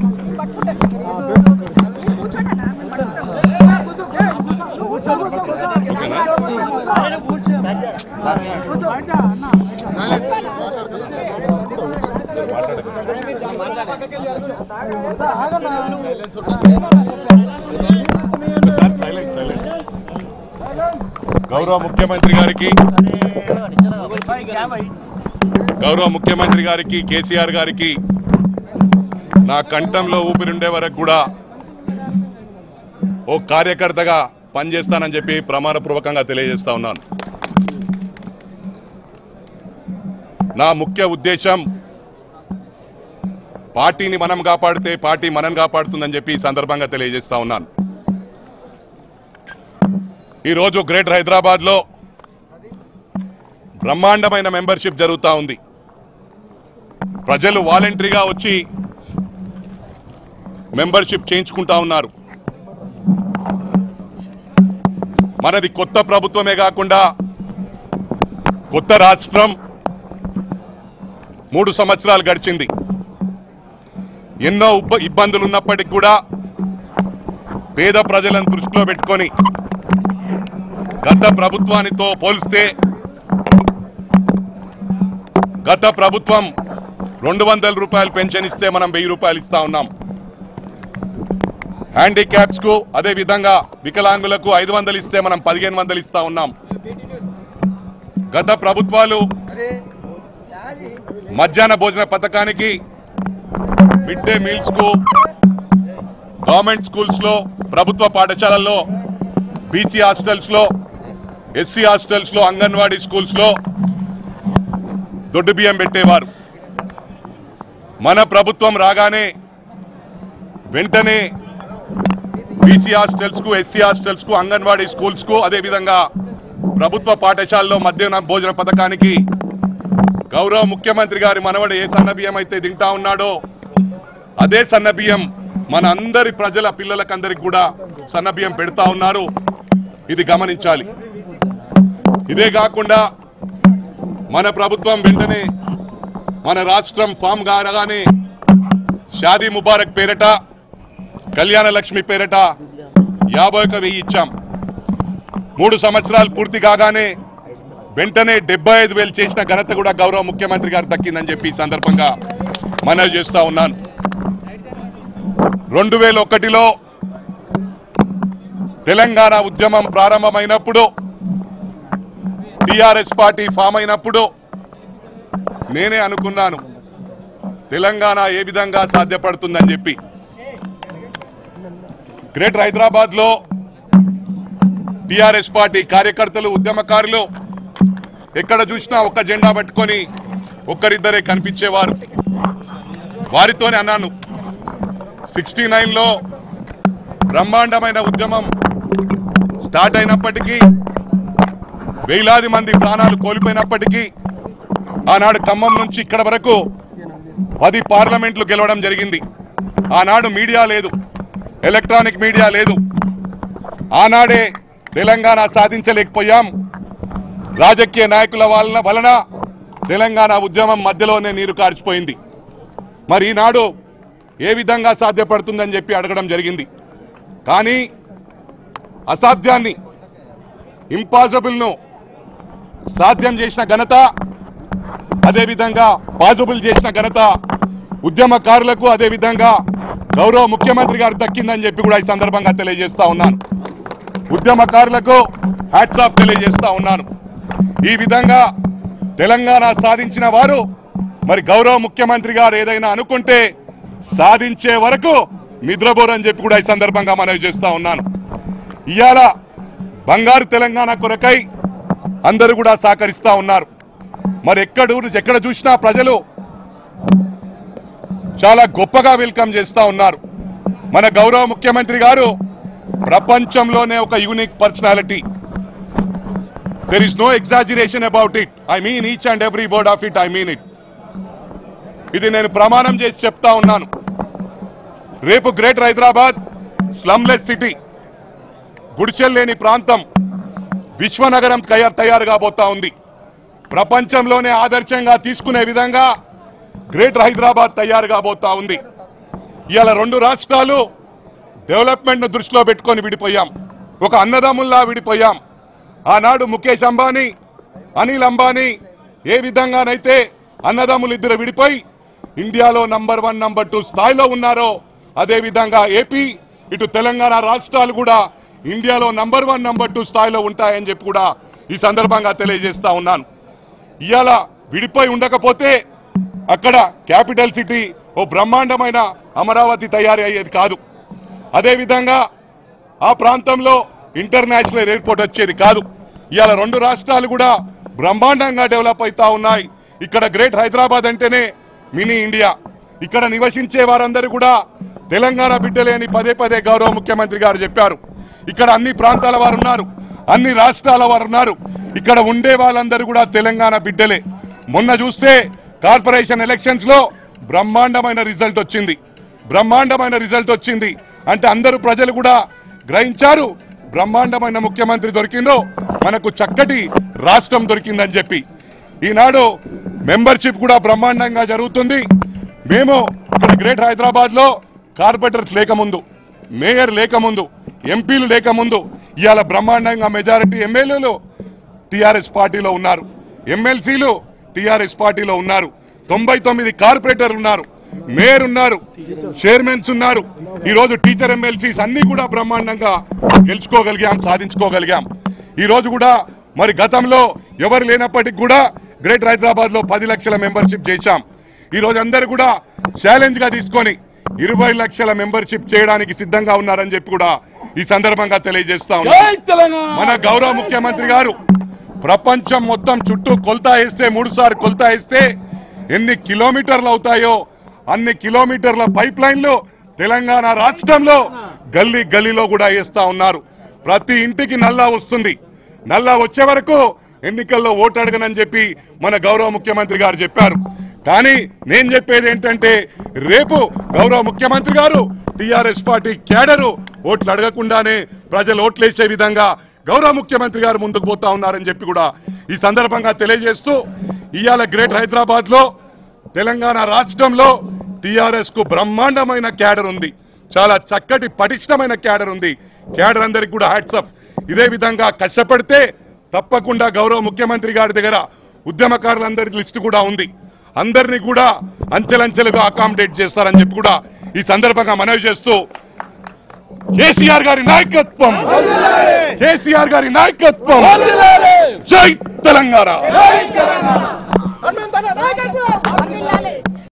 గౌరవ ముఖ్యమంత్రి గారికి గౌరవ ముఖ్యమంత్రి గారికి కేసీఆర్ గారికి నా కంఠంలో ఊపిరిండే వరకు కూడా ఓ కార్యకర్తగా పనిచేస్తానని చెప్పి ప్రమాణపూర్వకంగా తెలియజేస్తా ఉన్నాను నా ముఖ్య ఉద్దేశం పార్టీని మనం కాపాడితే పార్టీ మనం కాపాడుతుందని చెప్పి ఈ సందర్భంగా తెలియజేస్తా ఉన్నాను ఈరోజు గ్రేటర్ హైదరాబాద్లో బ్రహ్మాండమైన మెంబర్షిప్ జరుగుతూ ఉంది ప్రజలు వాలంటరీగా వచ్చి మెంబర్షిప్ చేయించుకుంటా ఉన్నారు మనది కొత్త ప్రభుత్వమే కాకుండా కొత్త రాష్ట్రం మూడు సంవత్సరాలు గడిచింది ఎన్నో ఉబ్బ- ఇబ్బందులు ఉన్నప్పటికీ కూడా పేద ప్రజలను దృష్టిలో పెట్టుకొని గత ప్రభుత్వానితో పోలిస్తే గత ప్రభుత్వం రెండు వందల రూపాయలు పెన్షన్ ఇస్తే మనం వెయ్యి రూపాయలు ఇస్తా ఉన్నాం హ్యాండిక్యాప్స్ కు అదే విధంగా వికలాంగులకు ఐదు వందలు ఇస్తే మనం పదిహేను వందలు ఇస్తా ఉన్నాం గత ప్రభుత్వాలు మధ్యాహ్న భోజన పథకానికి మిడ్ డే మీల్స్ కు గవర్నమెంట్ స్కూల్స్ లో ప్రభుత్వ పాఠశాలల్లో బీసీ హాస్టల్స్ లో ఎస్సీ హాస్టల్స్ లో అంగన్వాడీ స్కూల్స్ లో దొడ్డు బియ్యం పెట్టేవారు మన ప్రభుత్వం రాగానే వెంటనే బీసీ హాస్టల్స్ కు ఎస్సీ హాస్టల్స్ కు అంగన్వాడీ స్కూల్స్ కు అదేవిధంగా ప్రభుత్వ పాఠశాలలో మధ్యాహ్న భోజన పథకానికి గౌరవ ముఖ్యమంత్రి గారి మనవడు ఏ సన్న బియ్యం అయితే తింటా ఉన్నాడో అదే సన్న బియ్యం మన అందరి ప్రజల పిల్లలకందరికి కూడా సన్న బియ్యం పెడతా ఉన్నారు ఇది గమనించాలి ఇదే కాకుండా మన ప్రభుత్వం వెంటనే మన రాష్ట్రం ఫామ్ కాగానే షాదీ ముబారక్ పేరట కళ్యాణ లక్ష్మి పేరట యాభై ఒక వెయ్యి ఇచ్చాం మూడు సంవత్సరాలు పూర్తి కాగానే వెంటనే డెబ్బై ఐదు వేలు చేసిన ఘనత కూడా గౌరవ ముఖ్యమంత్రి గారు దక్కిందని చెప్పి ఈ సందర్భంగా మనవి చేస్తా ఉన్నాను రెండు వేల ఒకటిలో తెలంగాణ ఉద్యమం ప్రారంభమైనప్పుడు టిఆర్ఎస్ పార్టీ ఫామ్ అయినప్పుడు నేనే అనుకున్నాను తెలంగాణ ఏ విధంగా సాధ్యపడుతుందని చెప్పి గ్రేటర్ హైదరాబాద్ లో టిఆర్ఎస్ పార్టీ కార్యకర్తలు ఉద్యమకారులు ఎక్కడ చూసినా ఒక్క జెండా పట్టుకొని ఒక్కరిద్దరే కనిపించేవారు వారితోనే అన్నాను సిక్స్టీ నైన్లో బ్రహ్మాండమైన ఉద్యమం స్టార్ట్ అయినప్పటికీ వేలాది మంది ప్రాణాలు కోల్పోయినప్పటికీ ఆనాడు ఖమ్మం నుంచి ఇక్కడ వరకు పది పార్లమెంట్లు గెలవడం జరిగింది ఆనాడు మీడియా లేదు ఎలక్ట్రానిక్ మీడియా లేదు ఆనాడే తెలంగాణ సాధించలేకపోయాం రాజకీయ నాయకుల వలన వలన తెలంగాణ ఉద్యమం మధ్యలోనే నీరు కార్చిపోయింది మరి ఈనాడు ఏ విధంగా సాధ్యపడుతుందని చెప్పి అడగడం జరిగింది కానీ అసాధ్యాన్ని ఇంపాసిబుల్ను సాధ్యం చేసిన ఘనత అదేవిధంగా పాసిబుల్ చేసిన ఘనత ఉద్యమకారులకు అదేవిధంగా గౌరవ ముఖ్యమంత్రి గారు దక్కిందని చెప్పి కూడా ఈ సందర్భంగా తెలియజేస్తా ఉన్నాను ఉద్యమకారులకు హ్యాట్స్ ఆఫ్ తెలియజేస్తా ఉన్నాను ఈ విధంగా తెలంగాణ సాధించిన వారు మరి గౌరవ ముఖ్యమంత్రి గారు ఏదైనా అనుకుంటే సాధించే వరకు నిద్రపోరని చెప్పి కూడా ఈ సందర్భంగా మనవి చేస్తా ఉన్నాను ఇవాళ బంగారు తెలంగాణ కొరకై అందరూ కూడా సహకరిస్తా ఉన్నారు మరి ఎక్కడ ఎక్కడ చూసినా ప్రజలు చాలా గొప్పగా వెల్కమ్ చేస్తా ఉన్నారు మన గౌరవ ముఖ్యమంత్రి గారు ప్రపంచంలోనే ఒక unique personality there is no exaggeration about it I mean each and every word of it I mean it ఇది నేను ప్రమాణం చేసి చెప్తా ఉన్నాను రేపు గ్రేటర్ హైదరాబాద్ స్లమ్లెస్ సిటీ గుడిసెలు లేని ప్రాంతం విశ్వనగరం తయారు తయారు కాబోతా ఉంది ప్రపంచంలోనే ఆదర్శంగా తీసుకునే విధంగా గ్రేటర్ హైదరాబాద్ తయారు కాబోతా ఉంది ఇవాళ రెండు రాష్ట్రాలు డెవలప్మెంట్ ను దృష్టిలో పెట్టుకొని విడిపోయాం ఒక అన్నదమ్ముల్లా విడిపోయాం ఆనాడు ముఖేష్ అంబానీ అనిల్ అంబానీ ఏ విధంగానైతే అన్నదమ్ములు ఇద్దరు విడిపోయి ఇండియాలో నంబర్ వన్ నంబర్ టూ స్థాయిలో ఉన్నారో అదే విధంగా ఏపీ ఇటు తెలంగాణ రాష్ట్రాలు కూడా ఇండియాలో నంబర్ వన్ నంబర్ టూ స్థాయిలో ఉంటాయని చెప్పి కూడా ఈ సందర్భంగా తెలియజేస్తా ఉన్నాను ఇవాళ విడిపోయి ఉండకపోతే అక్కడ క్యాపిటల్ సిటీ ఓ బ్రహ్మాండమైన అమరావతి తయారీ అయ్యేది కాదు అదేవిధంగా ఆ ప్రాంతంలో ఇంటర్నేషనల్ ఎయిర్పోర్ట్ వచ్చేది కాదు ఇవాళ రెండు రాష్ట్రాలు కూడా బ్రహ్మాండంగా డెవలప్ అవుతా ఉన్నాయి ఇక్కడ గ్రేట్ హైదరాబాద్ అంటేనే మినీ ఇండియా ఇక్కడ నివసించే వారందరూ కూడా తెలంగాణ బిడ్డలే అని పదే పదే గౌరవ ముఖ్యమంత్రి గారు చెప్పారు ఇక్కడ అన్ని ప్రాంతాల వారు ఉన్నారు అన్ని రాష్ట్రాల వారు ఉన్నారు ఇక్కడ ఉండే వాళ్ళందరూ కూడా తెలంగాణ బిడ్డలే మొన్న చూస్తే కార్పొరేషన్ ఎలక్షన్స్ లో బ్రహ్మాండమైన రిజల్ట్ వచ్చింది బ్రహ్మాండమైన రిజల్ట్ వచ్చింది అంటే అందరూ ప్రజలు కూడా గ్రహించారు బ్రహ్మాండమైన ముఖ్యమంత్రి దొరికిందో మనకు చక్కటి రాష్ట్రం దొరికిందని చెప్పి ఈనాడు మెంబర్షిప్ కూడా బ్రహ్మాండంగా జరుగుతుంది మేము ఇక్కడ గ్రేట్ హైదరాబాద్ లో కార్పొరేటర్స్ లేకముందు మేయర్ లేకముందు ఎంపీలు లేకముందు ఇవాళ బ్రహ్మాండంగా మెజారిటీ ఎమ్మెల్యేలు టిఆర్ఎస్ పార్టీలో ఉన్నారు ఎమ్మెల్సీలు టిఆర్ఎస్ పార్టీలో ఉన్నారు తొంభై తొమ్మిది కార్పొరేటర్లు ఉన్నారు మేయర్ ఉన్నారు చైర్మన్స్ ఉన్నారు ఈ రోజు టీచర్ ఎమ్మెల్సీస్ అన్ని కూడా బ్రహ్మాండంగా గెలుచుకోగలిగాం సాధించుకోగలిగాం ఈ రోజు కూడా మరి గతంలో ఎవరు లేనప్పటికీ కూడా గ్రేట్ హైదరాబాద్ లో పది లక్షల మెంబర్షిప్ చేశాం ఈ రోజు అందరు కూడా ఛాలెంజ్ గా తీసుకొని ఇరవై లక్షల మెంబర్షిప్ చేయడానికి సిద్ధంగా ఉన్నారని చెప్పి కూడా ఈ సందర్భంగా తెలియజేస్తా ఉన్నాం జై తెలంగాణ మన గౌరవ ముఖ్యమంత్రి గారు ప్రపంచం మొత్తం చుట్టూ కొలత వేస్తే మూడు సార్లు కొలత వేస్తే ఎన్ని కిలోమీటర్లు అవుతాయో అన్ని కిలోమీటర్ల పైప్ లైన్లు తెలంగాణ రాష్ట్రంలో గల్లీ గల్లీలో కూడా వేస్తా ఉన్నారు ప్రతి ఇంటికి నల్లా వస్తుంది నల్లా వచ్చే వరకు ఎన్నికల్లో ఓటు అడగనని చెప్పి మన గౌరవ ముఖ్యమంత్రి గారు చెప్పారు కానీ నేను చెప్పేది ఏంటంటే రేపు గౌరవ ముఖ్యమంత్రి గారు టిఆర్ఎస్ పార్టీ క్యాడరు ఓట్లు అడగకుండానే ప్రజలు ఓట్లేసే విధంగా గౌరవ ముఖ్యమంత్రి గారు ముందుకు పోతా ఉన్నారని చెప్పి కూడా ఈ సందర్భంగా తెలియజేస్తూ ఇవాళ గ్రేట్ హైదరాబాద్ లో తెలంగాణ రాష్ట్రంలో టిఆర్ఎస్ కు బ్రహ్మాండమైన క్యాడర్ ఉంది చాలా చక్కటి పటిష్టమైన క్యాడర్ ఉంది క్యాడర్ అందరికి కూడా హ్యాట్సప్ ఇదే విధంగా కష్టపడితే తప్పకుండా గౌరవ ముఖ్యమంత్రి గారి దగ్గర ఉద్యమకారులందరి లిస్టు కూడా ఉంది అందరినీ కూడా అంచెలంచెలుగా అకామిడేట్ చేస్తారని చెప్పి కూడా ఈ సందర్భంగా మనవి చేస్తూ కేసీఆర్ గారి నాయకత్వం కేసీఆర్ గారి నాయకత్వం వర్ధిల్లాలి! జై తెలంగాణ జై తెలంగాణ హనుమంతన్న నాయకత్వం వర్ధిల్లాలి